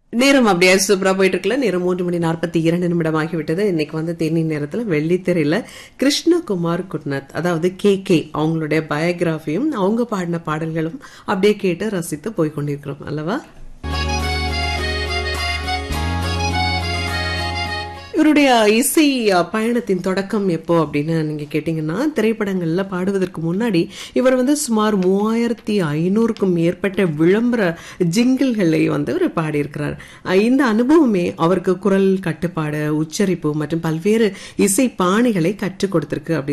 நேரம் அப்படியே சூப்பரா போயிட்டு இருக்குல்ல நேரம் மூன்று மணி நாற்பத்தி இரண்டு நிமிடம் ஆகிவிட்டது இன்னைக்கு வந்து தேனி நேரத்துல வெள்ளித்திரையில கிருஷ்ணகுமார் குட்னத் அதாவது கே கே அவங்களுடைய பயோகிராஃபியும் அவங்க பாடின பாடல்களும் அப்படியே கேட்டு ரசித்து போய் கொண்டிருக்கிறோம் அல்லவா இவருடைய இசை அஹ், பயணத்தின் தொடக்கம் எப்போ அப்படின்னு நீங்க கேட்டீங்கன்னா திரைப்படங்கள்ல பாடுவதற்கு முன்னாடி இவர் வந்து சுமார் மூவாயிரத்தி ஐநூறுக்கும் மேற்பட்ட விளம்பர ஜிங்கிள்களை வந்து இவர் பாடியிருக்கிறார் அஹ், இந்த அனுபவமே அவருக்கு குரல் கட்டுப்பாடு உச்சரிப்பு மற்றும் பல்வேறு இசை பாணிகளை கற்றுக் கொடுத்திருக்கு அப்படி